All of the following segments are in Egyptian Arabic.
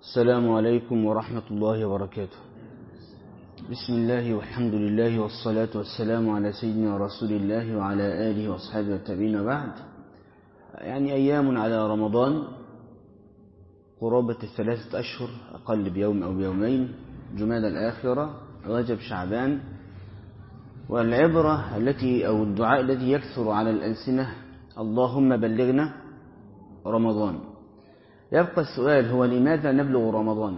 السلام عليكم ورحمة الله وبركاته بسم الله والحمد لله والصلاة والسلام على سيدنا رسول الله وعلى آله وأصحابه والتابعين وبعد يعني أيام على رمضان قرابة الثلاثة أشهر أقل بيوم أو بيومين جماد الآخرة رجب شعبان والعبرة التي أو الدعاء الذي يكثر على الألسنة اللهم بلغنا رمضان يبقى السؤال هو لماذا نبلغ رمضان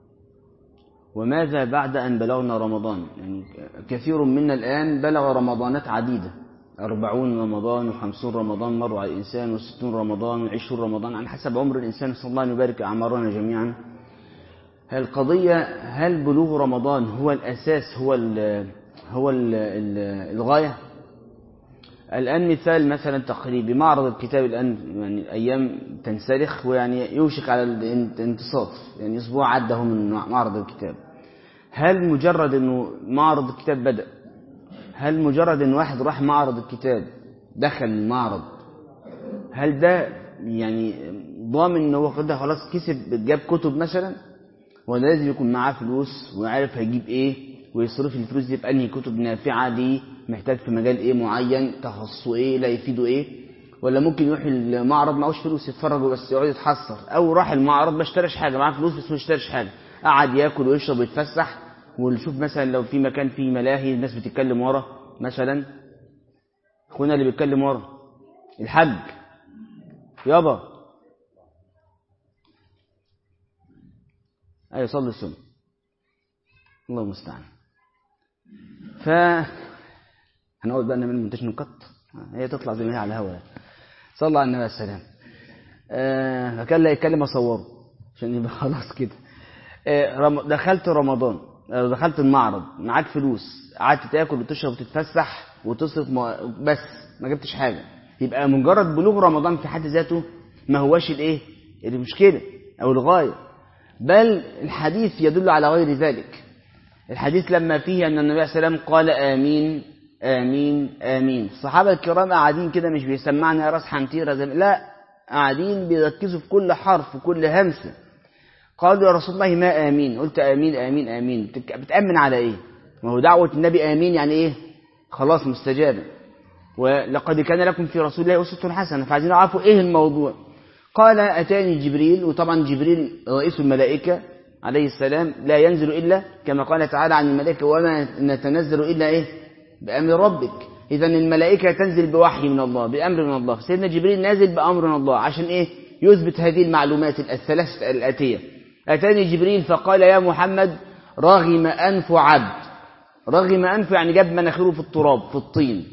وماذا بعد أن بلغنا رمضان يعني كثير منا الآن بلغ رمضانات عديدة أربعون رمضان وخمسون رمضان مروا على الإنسان وستون رمضان وعشرون رمضان على حسب عمر الإنسان صلى الله أن يبارك أعمارنا جميعا القضية هل بلوغ رمضان هو الأساس هو ال هو ال ال الغاية الآن مثال مثلا تقريبي معرض الكتاب الآن يعني الأيام تنسلخ ويعني يوشك على الانتصاف يعني أسبوع عدى من معرض الكتاب هل مجرد أنه معرض الكتاب بدأ هل مجرد أن واحد راح معرض الكتاب دخل المعرض هل ده يعني ضامن أنه هو كده خلاص كسب جاب كتب مثلا ولا لازم يكون معاه فلوس وعارف هيجيب ايه ويصرف الفلوس دي في انهي كتب نافعه دي محتاج في مجال ايه معين تخصصه ايه لا يفيده ايه ولا ممكن يروح المعرض معهوش فلوس يتفرج بس يقعد يتحسر او راح المعرض ما اشتراش حاجه معاه فلوس بس ما اشتراش حاجه قعد ياكل ويشرب ويتفسح ونشوف مثلا لو في مكان فيه ملاهي الناس بتتكلم ورا مثلا اخونا اللي بيتكلم ورا الحج يابا ايوه صلي السنه الله المستعان ف هنقعد بقى نعمل مونتاج نقط هي تطلع زي ما هي على الهواء صلى على النبي عليه السلام آه فكان لا يتكلم اصوره عشان يبقى خلاص كده آه رم... دخلت رمضان آه دخلت المعرض معاك فلوس قعدت تاكل وتشرب وتتفسح وتصرف ما... بس ما جبتش حاجه يبقى مجرد بلوغ رمضان في حد ذاته ما هواش الايه المشكله او الغايه بل الحديث يدل على غير ذلك الحديث لما فيه أن النبي صلى الله عليه وسلم قال آمين آمين آمين الصحابة الكرام قاعدين كده مش بيسمعنا راس حنتيرة زي لا قاعدين بيركزوا في كل حرف وكل همسة قالوا يا رسول الله ما آمين قلت آمين آمين آمين بتأمن على إيه ما هو دعوة النبي آمين يعني إيه خلاص مستجابة ولقد كان لكم في رسول الله أسوة حسنة فعايزين نعرفوا إيه الموضوع قال أتاني جبريل وطبعا جبريل رئيس الملائكة عليه السلام لا ينزل إلا كما قال تعالى عن الملائكة وما نتنزل إلا إيه بأمر ربك إذا الملائكة تنزل بوحي من الله بأمر من الله سيدنا جبريل نازل بأمر من الله عشان إيه يثبت هذه المعلومات الثلاثة الآتية أتاني جبريل فقال يا محمد رغم أنف عبد رغم أنف يعني جاب مناخيره في التراب في الطين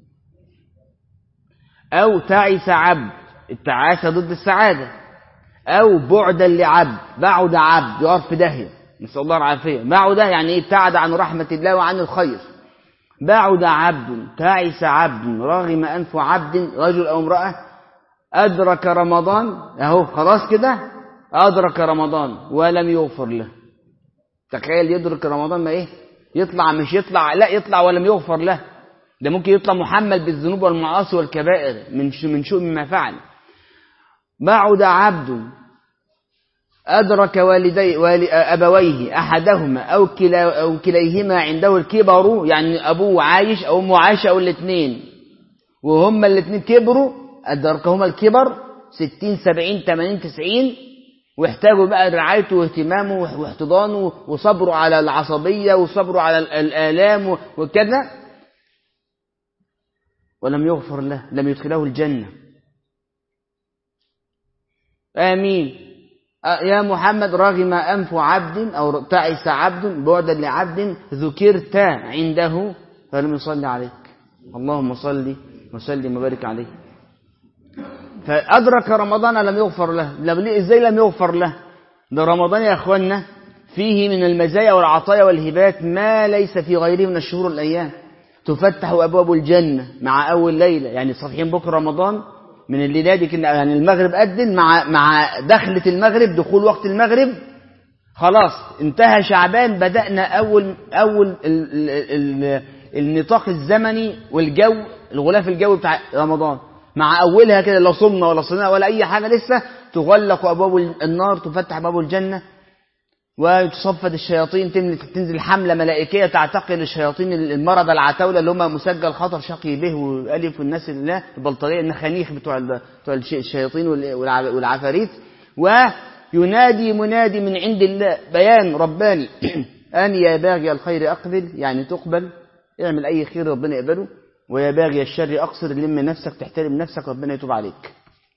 أو تعس عبد التعاسة ضد السعادة أو بعدا لعبد بعد عبد يقف في داهية نسأل الله العافية بعد يعني إيه ابتعد عن رحمة الله وعن الخير بعد عبد تعس عبد رغم أنف عبد رجل أو امرأة أدرك رمضان أهو خلاص كده أدرك رمضان ولم يغفر له تخيل يدرك رمضان ما إيه يطلع مش يطلع لا يطلع ولم يغفر له ده ممكن يطلع محمل بالذنوب والمعاصي والكبائر من من شؤم ما فعل بعد عبد أدرك والدي والي أبويه أحدهما أو, كلا أو كليهما عنده الكبر يعني أبوه عايش أو أمه عايشة أو الاثنين وهما الاثنين كبروا أدركهما الكبر ستين سبعين تمانين تسعين واحتاجوا بقى رعايته واهتمامه واحتضانه وصبره على العصبية وصبره على الآلام وكذا ولم يغفر له لم يدخله الجنة آمين يا محمد رغم أنف عبد أو تعس عبد بعدا لعبد ذكرت عنده فلم يصلي عليك اللهم صل وسلم وبارك عليه فأدرك رمضان لم يغفر له إزاي لم يغفر له ده رمضان يا أخوانا فيه من المزايا والعطايا والهبات ما ليس في غيره من الشهور والأيام تفتح أبواب الجنة مع أول ليلة يعني صفحين بكرة رمضان من الليلة دي كنا يعني المغرب أذن مع مع دخلة المغرب دخول وقت المغرب خلاص انتهى شعبان بدأنا أول أول ال ال ال النطاق الزمني والجو الغلاف الجوي بتاع رمضان مع أولها كده لا صمنا ولا صلنا ولا أي حاجة لسه تغلق أبواب النار تفتح أبواب الجنة وتصفد الشياطين تنزل حملة ملائكية تعتقل الشياطين المرضى العتاولة اللي هم مسجل خطر شقي به وألف والناس الله البلطجية النخانيخ بتوع بتوع الشياطين والعفاريت وينادي منادي من عند الله بيان رباني أن يا باغي الخير أقبل يعني تقبل اعمل أي خير ربنا يقبله ويا باغي الشر أقصر لم نفسك تحترم نفسك ربنا يتوب عليك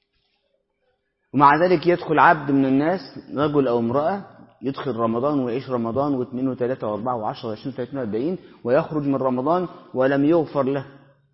ومع ذلك يدخل عبد من الناس رجل أو امرأة يدخل رمضان ويعيش رمضان واثنين وثلاثة واربعة وعشرة وعشرين وثلاثين واربعين ويخرج من رمضان ولم يغفر له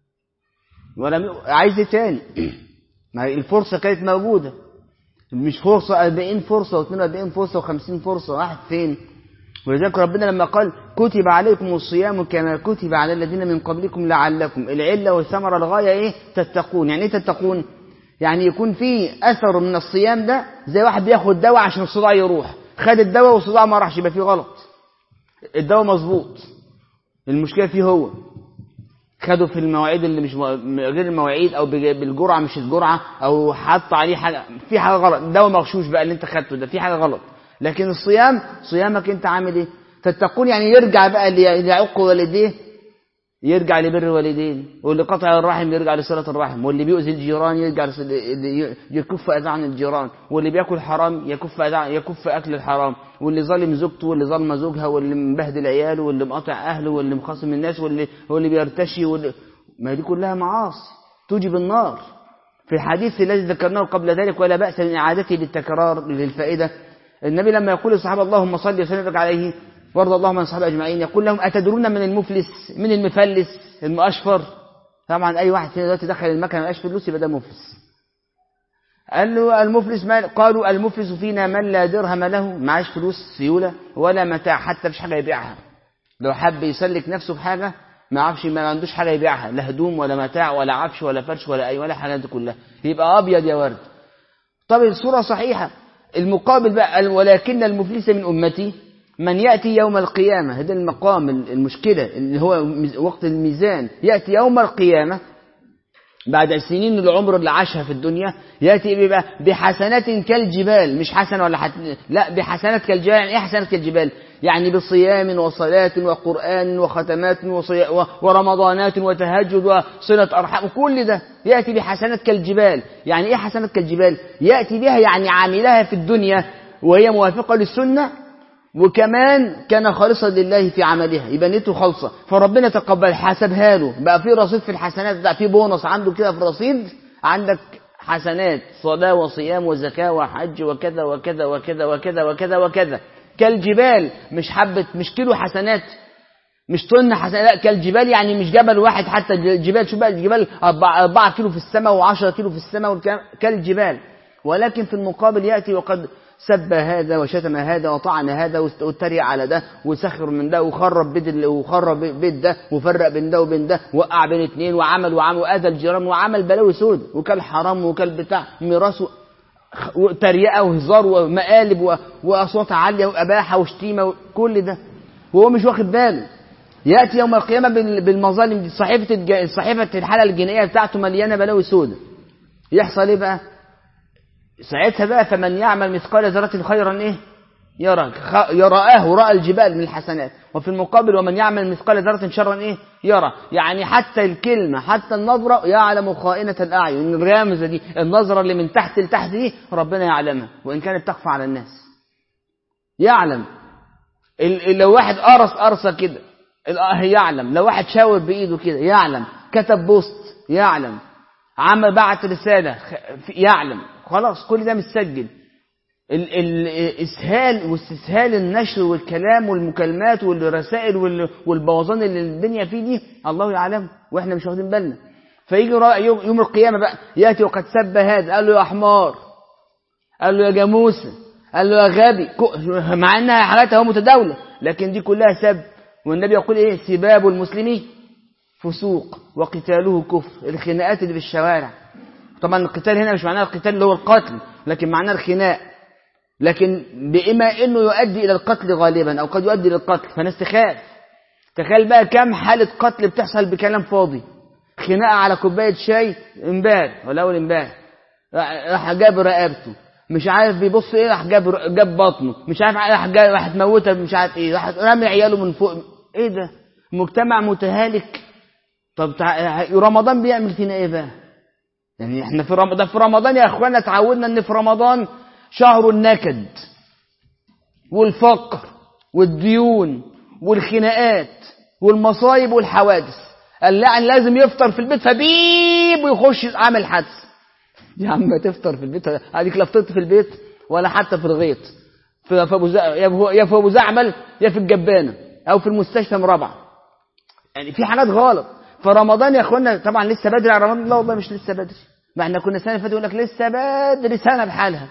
ولم ي... عايز تاني ما الفرصة كانت موجودة مش فرصة 40 فرصة و42 فرصة و50 فرصة واحد فين ولذلك ربنا لما قال كتب عليكم الصيام كما كتب على الذين من قبلكم لعلكم العلة والثمرة الغاية ايه تتقون يعني ايه تتقون يعني يكون في اثر من الصيام ده زي واحد بياخد دواء عشان الصداع يروح خد الدواء والصداع ما راحش يبقى فيه غلط الدواء مظبوط المشكله فيه هو خده في المواعيد اللي مش غير المواعيد او بالجرعه مش الجرعه او حط عليه حاجه في حاجه غلط الدواء مغشوش بقى اللي انت خدته ده في حاجه غلط لكن الصيام صيامك انت عامل ايه تتقون يعني يرجع بقى اللي يعق والديه يرجع لبر الوالدين واللي قطع الرحم يرجع لصلة الرحم واللي بيؤذي الجيران يرجع يكف أذى عن الجيران واللي بياكل حرام يكف أذى يكف أكل الحرام واللي ظالم زوجته واللي ظالمه زوجها واللي مبهدل عياله واللي مقاطع أهله واللي مخاصم الناس واللي واللي بيرتشي واللي ما دي كلها معاصي توجب النار في الحديث الذي ذكرناه قبل ذلك ولا بأس من إعادته للتكرار للفائدة النبي لما يقول للصحابة اللهم صل وسلم عليه وارض اللهم عن الصحابه اجمعين يقول لهم اتدرون من المفلس من المفلس المؤشفر طبعا اي واحد فينا دلوقتي دخل المكنه ما فلوس يبقى ده مفلس قال له المفلس ما قالوا المفلس فينا من لا درهم له معاش فلوس سيوله ولا متاع حتى مش حاجه يبيعها لو حب يسلك نفسه بحاجه ما عرفش ما عندوش حاجه يبيعها لا هدوم ولا متاع ولا عفش ولا فرش ولا اي ولا حاجه دي كلها يبقى ابيض يا ورد طب الصوره صحيحه المقابل بقى ولكن المفلس من امتي من يأتي يوم القيامة هذا المقام المشكلة اللي هو وقت الميزان يأتي يوم القيامة بعد السنين العمر اللي عاشها في الدنيا يأتي بيبقى بحسنات كالجبال مش حسنة ولا حت... لا بحسنات كالجبال يعني ايه حسنات كالجبال يعني بصيام وصلاة وقرآن وختمات وصي... و... ورمضانات وتهجد وصلة أرحام وكل ده يأتي بحسنات كالجبال يعني ايه حسنات كالجبال يأتي بها يعني عاملها في الدنيا وهي موافقة للسنة وكمان كان خالصا لله في عملها يبقى نيته خالصه فربنا تقبل حسبها له بقى في رصيد في الحسنات بقى في بونص عنده كده في الرصيد عندك حسنات صلاة وصيام وزكاة وحج وكذا وكذا وكذا وكذا وكذا وكذا كالجبال مش حبة مش كيلو حسنات مش طن حسنات لا كالجبال يعني مش جبل واحد حتى الجبال شو بقى الجبال 4 كيلو في السماء و10 كيلو في السماء كالجبال ولكن في المقابل يأتي وقد سب هذا وشتم هذا وطعن هذا واتريق على ده وسخر من ده وخرب بيت وخرب بيت ده وفرق بين ده وبين ده وقع بين اتنين وعمل وعمل واذى الجيران وعمل بلاوي سود وكل حرام وكل بتاع ميراث وتريقه وهزار ومقالب واصوات عاليه واباحه وشتيمه وكل ده وهو مش واخد باله ياتي يوم القيامه بالمظالم دي صحيفه الج... صحيفه الحاله الجنائيه بتاعته مليانه بلاوي سود يحصل ايه بقى ساعتها بقى فمن يعمل مثقال ذرة خيرا ايه يرى يرآه رأى الجبال من الحسنات وفي المقابل ومن يعمل مثقال ذرة شرا ايه يرى يعني حتى الكلمة حتى النظرة يعلم خائنة الأعين الرامزة دي النظرة اللي من تحت لتحت دي ربنا يعلمها وإن كانت تخفى على الناس يعلم لو واحد قرص قرصة كده يعلم لو واحد شاور بإيده كده يعلم كتب بوست يعلم عمل بعت رسالة يعلم خلاص كل ده متسجل الاسهال واستسهال النشر والكلام والمكالمات والرسائل والبوظان اللي الدنيا فيه دي الله يعلم واحنا مش واخدين بالنا فيجي يوم القيامه بقى ياتي وقد سب هذا قال له يا حمار قال له يا جاموسه قال له يا غبي مع انها حالات اهو متداوله لكن دي كلها سب والنبي يقول ايه سباب المسلمين فسوق وقتاله كفر الخناقات اللي في الشوارع طبعا القتال هنا مش معناه القتال اللي هو القتل لكن معناه الخناق لكن بما انه يؤدي الى القتل غالبا او قد يؤدي الى القتل فالناس تخاف تخيل بقى كم حالة قتل بتحصل بكلام فاضي خناقة على كوباية شاي امبارح ولا اول امبارح راح جاب رقبته مش عارف بيبص ايه راح جاب جاب بطنه مش عارف راح جاب راح تموتها مش عارف ايه راح رامي عياله من فوق ايه ده مجتمع متهالك طب تع... رمضان بيعمل فينا ايه بقى يعني احنا في رمضان في رمضان يا اخوانا اتعودنا ان في رمضان شهر النكد والفقر والديون والخناقات والمصايب والحوادث اللعن لازم يفطر في البيت فبيب ويخش عامل حدث يا عم تفطر في البيت هذيك لا فطرت في البيت ولا حتى في الغيط في ابو يا في ابو زعمل يا في الجبانه او في المستشفى مربع يعني في حاجات غلط فرمضان يا اخوانا طبعا لسه بدري على رمضان لا والله مش لسه بدري ما احنا كنا السنه اللي فاتت يقول لك لسه بدري سنه بحالها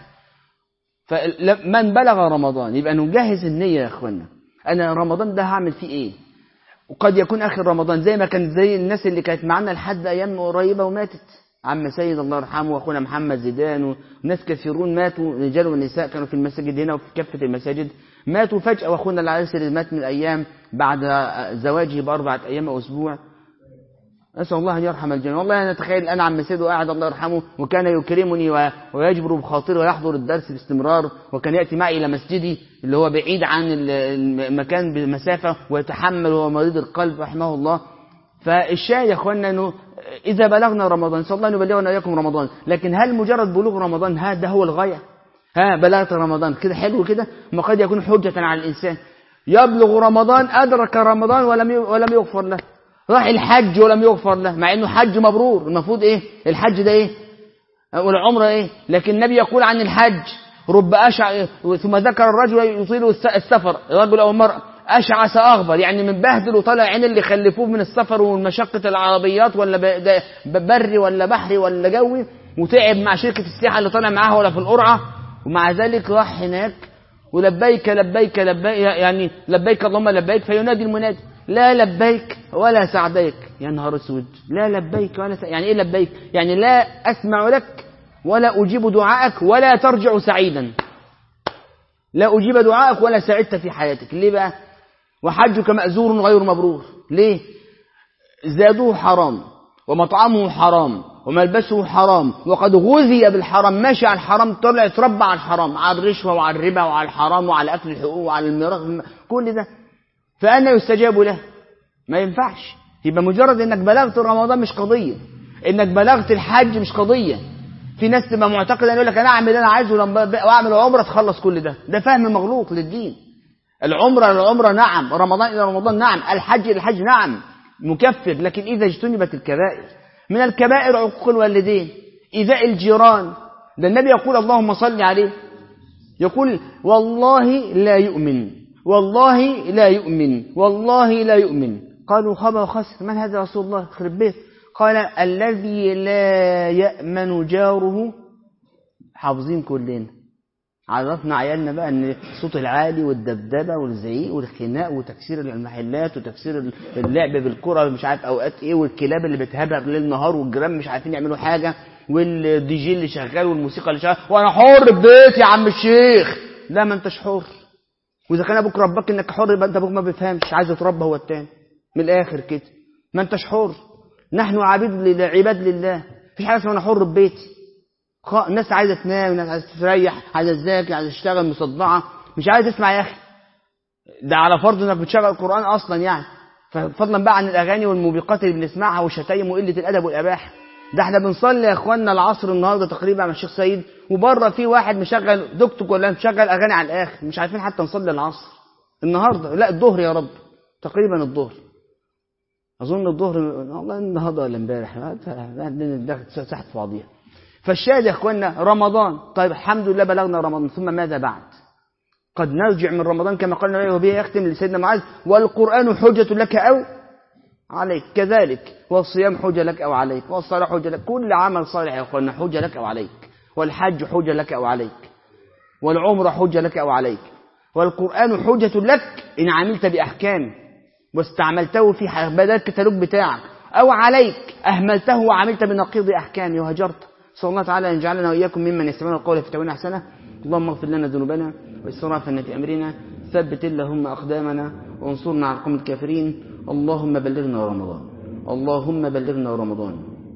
فمن بلغ رمضان يبقى نجهز النيه يا اخوانا انا رمضان ده هعمل فيه ايه وقد يكون اخر رمضان زي ما كان زي الناس اللي كانت معانا لحد ايام قريبه وماتت عم سيد الله يرحمه واخونا محمد زيدان وناس كثيرون ماتوا رجال ونساء كانوا في المساجد هنا وفي كافه المساجد ماتوا فجاه واخونا العريس اللي مات من ايام بعد زواجه باربعه ايام او اسبوع أسأل الله أن يرحم الجميع والله أنا أتخيل أنا عم سيد قاعد الله يرحمه وكان يكرمني ويجبر بخاطري ويحضر الدرس باستمرار وكان يأتي معي إلى مسجدي اللي هو بعيد عن المكان بمسافة ويتحمل وهو مريض القلب رحمه الله فالشاهد يا أخوانا أنه إذا بلغنا رمضان صلى الله أن يبلغنا إياكم رمضان لكن هل مجرد بلوغ رمضان هذا هو الغاية ها بلغت رمضان كده حلو كده ما قد يكون حجة على الإنسان يبلغ رمضان أدرك رمضان ولم ولم يغفر له راح الحج ولم يغفر له مع انه حج مبرور المفروض ايه الحج ده ايه والعمره ايه لكن النبي يقول عن الحج رب اشع ثم ذكر الرجل يطيل السفر الرجل او المراه اشعث اغبر يعني من بهدل وطلع عين اللي خلفوه من السفر ومشقه العربيات ولا بري ولا بحري ولا جوي وتعب مع شركه السياحه اللي طالع معاها ولا في القرعه ومع ذلك راح هناك ولبيك لبيك لبيك يعني لبيك اللهم لبيك فينادي المنادي لا لبيك ولا سعديك يا نهار اسود لا لبيك ولا سعديك. يعني ايه لبيك يعني لا اسمع لك ولا اجيب دعائك ولا ترجع سعيدا لا اجيب دعائك ولا سعدت في حياتك ليه بقى وحجك مأزور غير مبرور ليه زادوه حرام ومطعمه حرام وملبسه حرام وقد غذي بالحرام ماشي على الحرام طلع اتربى على الحرام على الرشوه وعلى الربا وعلى الحرام وعلى اكل الحقوق وعلى الميراث كل ده فأنا يستجاب له ما ينفعش يبقى مجرد انك بلغت رمضان مش قضية انك بلغت الحج مش قضية في ناس تبقى معتقدة يقول لك انا اعمل اللي انا عايزه واعمل عمرة تخلص كل ده ده فهم مغلوط للدين العمرة العمرة نعم رمضان الى رمضان نعم الحج الى الحج نعم مكفر لكن اذا اجتنبت الكبائر من الكبائر عقوق الوالدين ايذاء الجيران ده النبي يقول اللهم صل عليه يقول والله لا يؤمن والله لا يؤمن والله لا يؤمن قالوا خبر خسر من هذا رسول الله خرب بيت قال الذي لا يأمن جاره حافظين كلنا عرفنا عيالنا بقى ان الصوت العالي والدبدبه والزعيق والخناق وتكسير المحلات وتكسير اللعب بالكره مش عارف اوقات ايه والكلاب اللي بتهبق ليل نهار والجيران مش عارفين يعملوا حاجه والدي جي اللي شغال والموسيقى اللي شغال وانا حر في بيتي يا عم الشيخ لا ما انتش حر واذا كان ابوك ربك انك حر يبقى انت ابوك ما بيفهمش عايز يتربى هو التاني من الاخر كده ما انتش حر نحن عبيد لله عباد لله مفيش حاجه اسمها انا حر في بيتي الناس عايزه تنام الناس عايزه تريح عايزه تذاكر عايزه تشتغل مصدعه مش عايز تسمع يا اخي ده على فرض انك بتشغل القران اصلا يعني فضلا بقى عن الاغاني والموبقات اللي بنسمعها والشتايم وقله الادب والاباحه ده احنا بنصلي يا اخواننا العصر النهارده تقريبا مع الشيخ سيد وبره في واحد مشغل دوكتوك ولا مشغل اغاني على الاخر مش عارفين حتى نصلي العصر النهارده لا الظهر يا رب تقريبا الظهر اظن الظهر والله النهارده ولا امبارح ده ساحت في بعضيها فالشاهد يا اخواننا رمضان طيب الحمد لله بلغنا رمضان ثم ماذا بعد قد نرجع من رمضان كما قال النبي وبه يختم لسيدنا معاذ والقران حجه لك او عليك كذلك والصيام حجة لك أو عليك والصلاة حجة لك كل عمل صالح يا أخوانا حجة لك أو عليك والحج حجة لك أو عليك والعمرة حجة لك أو عليك والقرآن حجة لك إن عملت بأحكام واستعملته في بدل الكتالوج بتاعك أو عليك أهملته وعملت بنقيض أحكامه وهجرت صلى الله تعالى أن يجعلنا وإياكم ممن يستمعون القول في تأويل أحسنه اللهم اغفر لنا ذنوبنا وإسرافنا في أمرنا ثبت اللهم أقدامنا وانصرنا على القوم الكافرين اللهم بلغنا رمضان اللهم بلغنا رمضان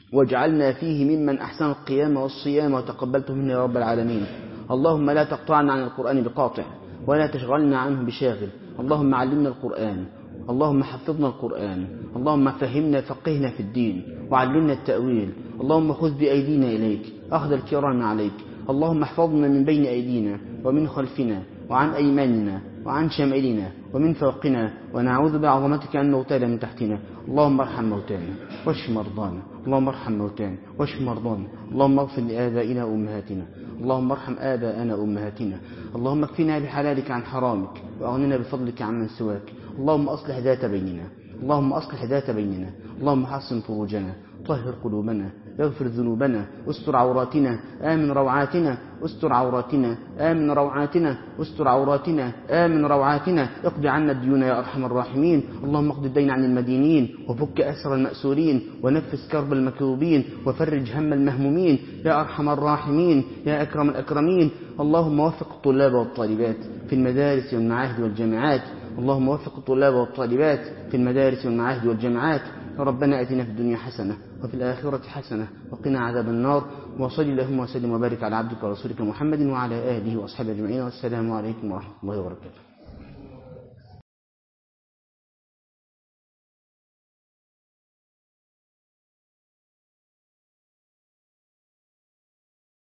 واجعلنا فيه ممن أحسن القيام والصيام وتقبلته منا يا رب العالمين اللهم لا تقطعنا عن القرآن بقاطع ولا تشغلنا عنه بشاغل اللهم علمنا القرآن اللهم حفظنا القرآن اللهم فهمنا فقهنا في الدين وعلمنا التأويل اللهم خذ بأيدينا إليك أخذ الكرام عليك اللهم احفظنا من بين أيدينا ومن خلفنا وعن أيماننا وعن شمائلنا ومن فوقنا ونعوذ بعظمتك أن نغتال من تحتنا اللهم ارحم موتانا واشف مرضانا اللهم ارحم موتانا واشف مرضانا اللهم اغفر لآبائنا وأمهاتنا اللهم ارحم آباءنا وأمهاتنا اللهم اكفنا بحلالك عن حرامك وأغننا بفضلك عمن سواك اللهم أصلح ذات بيننا اللهم أصلح ذات بيننا اللهم حسن فروجنا طهر قلوبنا اغفر ذنوبنا استر عوراتنا آمن روعاتنا استر عوراتنا آمن روعاتنا استر عوراتنا آمن روعاتنا اقض عنا الديون يا أرحم الراحمين اللهم اقض الدين عن المدينين وفك أسر المأسورين ونفس كرب المكروبين وفرج هم المهمومين يا أرحم الراحمين يا أكرم الأكرمين اللهم وفق الطلاب والطالبات في المدارس والمعاهد والجامعات اللهم وفق الطلاب والطالبات في المدارس والمعاهد والجامعات ربنا اتنا في الدنيا حسنه وفي الاخره حسنه وقنا عذاب النار وصل اللهم وسلم وبارك على عبدك ورسولك محمد وعلى اله واصحابه اجمعين والسلام عليكم ورحمه الله وبركاته